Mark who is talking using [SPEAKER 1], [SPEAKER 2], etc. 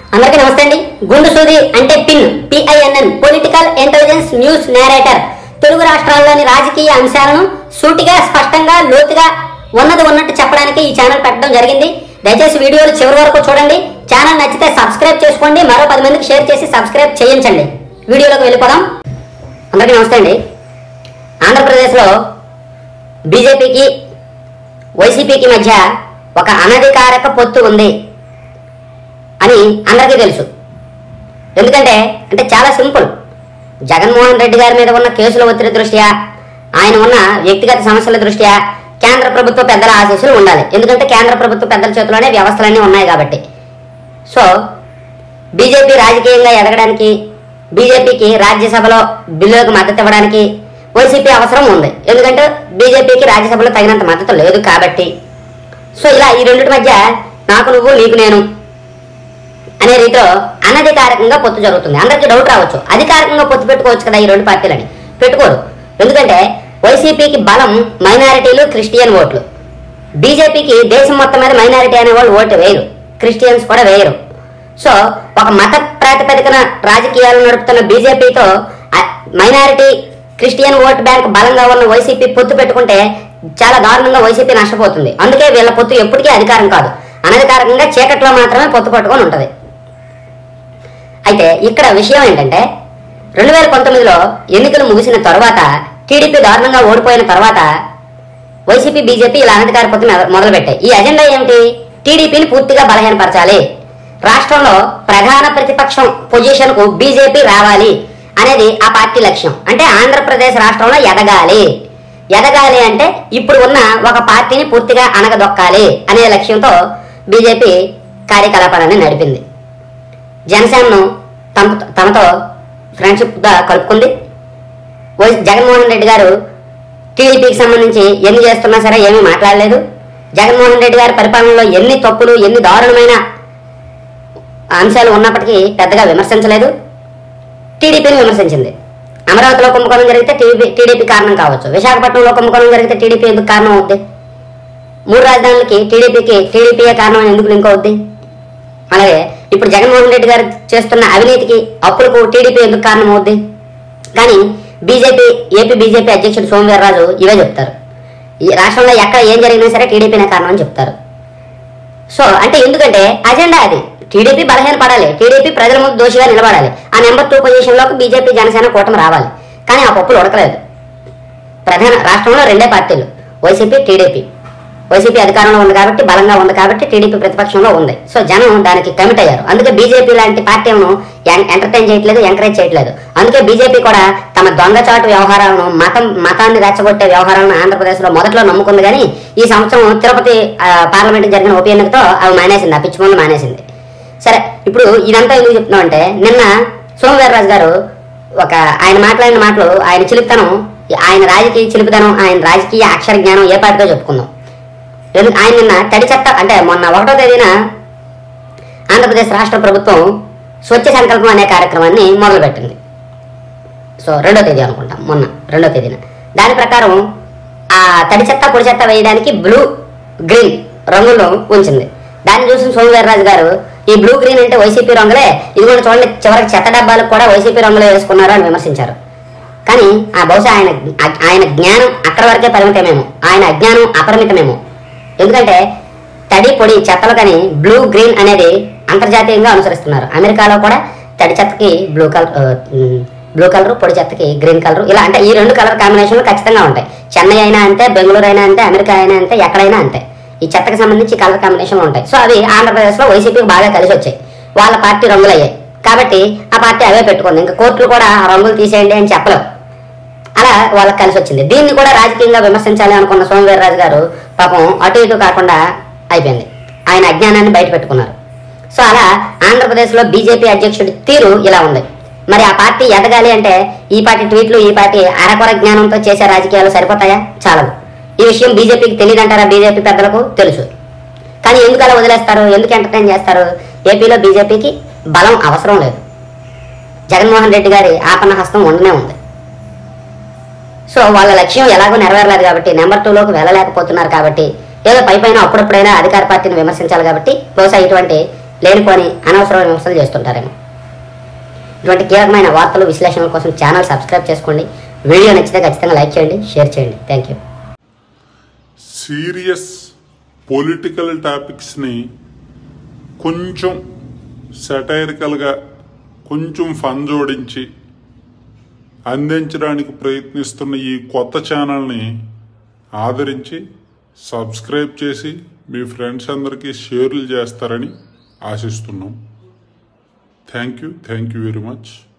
[SPEAKER 1] అందరికీ నమస్తే అండి గుండు సూది అంటే pin P I N N political intelligence news narrator Telugu రాష్ట్రాల్లోని రాజకీయ అంశాలను సూటిగా స్పష్టంగా లోతుగా ఉన్నది ఉన్నట్టు చెప్పడానికి ఈ ఛానల్ పెట్టడం జరిగింది దయచేసి వీడియోలు చివరి వరకు చూడండి ఛానల్ నచ్చితే సబ్స్క్రైబ్ చేసుకోండి మరో పది మందికి షేర్ చేసి సబ్స్క్రైబ్ చేయించండి వీడియోలోకి వెళ్ళిపోదాం అందరికీ నమస్తే అండి ఆంధ్రప్రదేశ్లో బీజేపీకి వైసీపీకి మధ్య ఒక అనధికారక పొత్తు ఉంది అని అందరికీ తెలుసు ఎందుకంటే అంటే చాలా సింపుల్ జగన్మోహన్ రెడ్డి గారి మీద ఉన్న కేసుల ఒత్తిడి దృష్ట్యా ఆయన ఉన్న వ్యక్తిగత సమస్యల దృష్ట్యా కేంద్ర ప్రభుత్వ పెద్దల ఆశీస్సులు ఉండాలి ఎందుకంటే కేంద్ర ప్రభుత్వ పెద్దల చేతిలోనే వ్యవస్థలన్నీ ఉన్నాయి కాబట్టి సో బీజేపీ రాజకీయంగా ఎదగడానికి బీజేపీకి రాజ్యసభలో బిల్లులకు మద్దతు ఇవ్వడానికి వైసీపీ అవసరం ఉంది ఎందుకంటే బీజేపీకి రాజ్యసభలో తగినంత మద్దతు లేదు కాబట్టి సో ఇలా ఈ రెండింటి మధ్య నాకు నువ్వు నీకు నేను అనే రీతిలో అనధికారికంగా పొత్తు జరుగుతుంది అందరికీ డౌట్ రావచ్చు అధికారికంగా పొత్తు పెట్టుకోవచ్చు కదా ఈ రెండు పార్టీలని పెట్టుకోరు ఎందుకంటే వైసీపీకి బలం మైనారిటీలు క్రిస్టియన్ ఓట్లు బీజేపీకి దేశం మొత్తం మీద మైనారిటీ అనే వాళ్ళు ఓటు వేయరు క్రిస్టియన్స్ కూడా వేయరు సో ఒక మత ప్రాతిపదికన రాజకీయాలు నడుపుతున్న బీజేపీతో మైనారిటీ క్రిస్టియన్ ఓట్ బ్యాంక్ బలంగా ఉన్న వైసీపీ పొత్తు పెట్టుకుంటే చాలా దారుణంగా వైసీపీ నష్టపోతుంది అందుకే వీళ్ళ పొత్తు ఎప్పటికీ అధికారం కాదు అనధికారికంగా చీకట్లో మాత్రమే పొత్తు పట్టుకొని ఉంటుంది అయితే ఇక్కడ విషయం ఏంటంటే రెండు వేల పంతొమ్మిదిలో ఎన్నికలు ముగిసిన తర్వాత టీడీపీ దారుణంగా ఓడిపోయిన తర్వాత వైసీపీ బీజేపీ ఇలా అనధికార పొత్తు మొదలుపెట్టాయి ఈ అజెండా ఏమిటి టీడీపీని పూర్తిగా బలహీనపరచాలి రాష్ట్రంలో ప్రధాన ప్రతిపక్షం పొజిషన్ కు బీజేపీ రావాలి అనేది ఆ పార్టీ లక్ష్యం అంటే ఆంధ్రప్రదేశ్ రాష్ట్రంలో ఎదగాలి ఎదగాలి అంటే ఇప్పుడు ఉన్న ఒక పార్టీని పూర్తిగా అణగదొక్కాలి అనే లక్ష్యంతో బీజేపీ కార్యకలాపాలన్నీ నడిపింది జనసేనను తమ తమతో ఫ్రెండ్షిప్గా కలుపుకుంది వై- జగన్మోహన్ రెడ్డి గారు టీడీపీకి సంబంధించి ఎన్ని చేస్తున్నా సరే ఏమీ మాట్లాడలేదు జగన్మోహన్ రెడ్డి గారి పరిపాలనలో ఎన్ని తప్పులు ఎన్ని దారుణమైన అంశాలు ఉన్నప్పటికీ పెద్దగా విమర్శించలేదు టీడీపీని విమర్శించింది అమరావతిలో కుంభకోణం జరిగితే టీడీపీ టీడీపీ కారణం కావచ్చు విశాఖపట్నంలో కుంభకోణం జరిగితే టీడీపీ ఎందుకు కారణం అవుద్ది మూడు రాజధానులకి టీడీపీకి టీడీపీయే కారణం అని ఎందుకు లింక్ అవుద్ది అలాగే ఇప్పుడు జగన్మోహన్ రెడ్డి గారు చేస్తున్న అవినీతికి అప్పులకు టీడీపీ ఎందుకు కారణం అవుద్ది కానీ బీజేపీ ఏపీ బీజేపీ అధ్యక్షుడు సోమవీర్రాజు ఇవే చెప్తారు ఈ రాష్ట్రంలో ఎక్కడ ఏం జరిగినా సరే టీడీపీనే కారణం అని చెప్తారు సో అంటే ఎందుకంటే అజెండా అది టీడీపీ బలహీన పడాలి టీడీపీ ప్రజల ముందు దోషిగా నిలబడాలి ఆ నెంబర్ టూ పొజిషన్లోకి బీజేపీ జనసేన కూటమి రావాలి కానీ ఆ పప్పులు ఉడకలేదు ప్రధాన రాష్ట్రంలో రెండే పార్టీలు వైసీపీ టీడీపీ వైసీపీ అధికారంలో ఉంది కాబట్టి బలంగా ఉంది కాబట్టి టీడీపీ ప్రతిపక్షంలో ఉంది సో జనం దానికి కమిట్ అయ్యారు అందుకే బీజేపీ లాంటి పార్టీలను ఎంటర్టైన్ చేయట్లేదు ఎంకరేజ్ చేయట్లేదు అందుకే బీజేపీ కూడా తమ దొంగచాటు వ్యవహారాలను మతం మతాన్ని రెచ్చగొట్టే వ్యవహారాలను ఆంధ్రప్రదేశ్లో మొదట్లో నమ్ముకుంది కానీ ఈ సంవత్సరం తిరుపతి ఆ, పార్లమెంట్ జరిగిన ఉప ఎన్నికతో అవి మానేసింది ఆ పిచ్చి పనులు మానేసింది సరే ఇప్పుడు ఇదంతా ఎందుకు చెప్తున్నాం అంటే నిన్న సోమవీర్రాజు గారు ఒక ఆయన మాట్లాడిన మాటలు ఆయన చిలుపుతనం ఆయన రాజకీయ చిలుపుతనం ఆయన రాజకీయ అక్షర జ్ఞానం ఏ పార్టీతో చెప్పుకుందాం ఎందు- ఆయన నిన్న తడి చెత్త అంటే మొన్న ఒకటో తేదీన ఆంధ్రప్రదేశ్ రాష్ట్ర ప్రభుత్వం స్వచ్ఛ సంకల్పం అనే కార్యక్రమాన్ని మొదలుపెట్టింది సో రెండో తేదీ అనుకుంటాం మొన్న రెండో తేదీన దాని ప్రకారం ఆ తడి చెత్త పొడి చెత్త వేయడానికి బ్లూ గ్రీన్ రంగులను ఉంచింది దాన్ని చూసిన సోమవీర్రాజు గారు ఈ బ్లూ గ్రీన్ అంటే వైసీపీ రంగులే ఇది కూడా చూడండి చివరికి చెత్త డబ్బాలకు కూడా వైసీపీ రంగులే వేసుకున్నారు అని విమర్శించారు కానీ ఆ బహుశా ఆయన ఆయన జ్ఞానం అక్కడ వరకే పరిమితమేమో ఆయన అజ్ఞానం అపరిమితమేమో ఎందుకంటే తడి పొడి చెత్తలు కానీ బ్లూ గ్రీన్ అనేది అంతర్జాతీయంగా అనుసరిస్తున్నారు అమెరికాలో కూడా తడి చెత్తకి బ్లూ కలర్ బ్లూ కలర్ పొడి చెత్తకి గ్రీన్ కలర్ ఇలా అంటే ఈ రెండు కలర్ కాంబినేషన్లు ఖచ్చితంగా ఉంటాయి చెన్నై అయినా అంతే బెంగళూరు అయినా అంతే అమెరికా అయినా అంతే ఎక్కడైనా అంతే ఈ చెత్తకి సంబంధించి కలర్ కాంబినేషన్లు ఉంటాయి సో అవి ఆంధ్రప్రదేశ్లో వైసీపీకి బాగా కలిసి వచ్చాయి వాళ్ళ పార్టీ రంగులు అయ్యాయి కాబట్టి ఆ పార్టీ అవే పెట్టుకుంది ఇంకా కోర్టులు కూడా ఆ రంగులు తీసేయండి అని చెప్పలేవు అలా వాళ్ళకి కలిసి వచ్చింది దీన్ని కూడా రాజకీయంగా విమర్శించాలి అనుకున్న సోమవీర్రాజు గారు పాపం అటు ఇటు కాకుండా అయిపోయింది ఆయన అజ్ఞానాన్ని బయట పెట్టుకున్నారు సో అలా ఆంధ్రప్రదేశ్లో బీజేపీ అధ్యక్షుడి తీరు ఇలా ఉంది మరి ఆ పార్టీ ఎదగాలి అంటే ఈ పార్టీ ట్వీట్లు ఈ పార్టీ అరకొర జ్ఞానంతో చేసే రాజకీయాలు సరిపోతాయా చాలదు ఈ విషయం బీజేపీకి తెలియదంటారా బీజేపీ పెద్దలకు తెలుసు కానీ ఎందుకు అలా వదిలేస్తారు ఎందుకు ఎంటర్టైన్ చేస్తారు ఏపీలో బీజేపీకి బలం అవసరం లేదు జగన్మోహన్ రెడ్డి గారి ఆపన్న హస్తం ఉండనే ఉంది సో వాళ్ళ లక్ష్యం ఎలాగో నెరవేరలేదు కాబట్టి నెంబర్ టూలోకి వెళ్ళలేకపోతున్నారు కాబట్టి ఏదో పై పైన అప్పుడప్పుడైనా అధికార పార్టీని విమర్శించాలి కాబట్టి బహుశా ఇటువంటి లేనిపోని అనవసరమైన విమర్శలు చేస్తుంటారేమో ఇటువంటి కీలకమైన వార్తలు విశ్లేషణల కోసం ఛానల్ సబ్స్క్రైబ్ చేసుకోండి వీడియో నచ్చితే ఖచ్చితంగా లైక్ చేయండి షేర్ చేయండి థ్యాంక్ యూ
[SPEAKER 2] సీరియస్ పొలిటికల్ టాపిక్స్ని కొంచెం సెటైరికల్గా కొంచెం ఫన్ జోడించి అందించడానికి ప్రయత్నిస్తున్న ఈ కొత్త ఛానల్ని ఆదరించి సబ్స్క్రైబ్ చేసి మీ ఫ్రెండ్స్ అందరికీ షేర్లు చేస్తారని ఆశిస్తున్నాం thank you thank you very much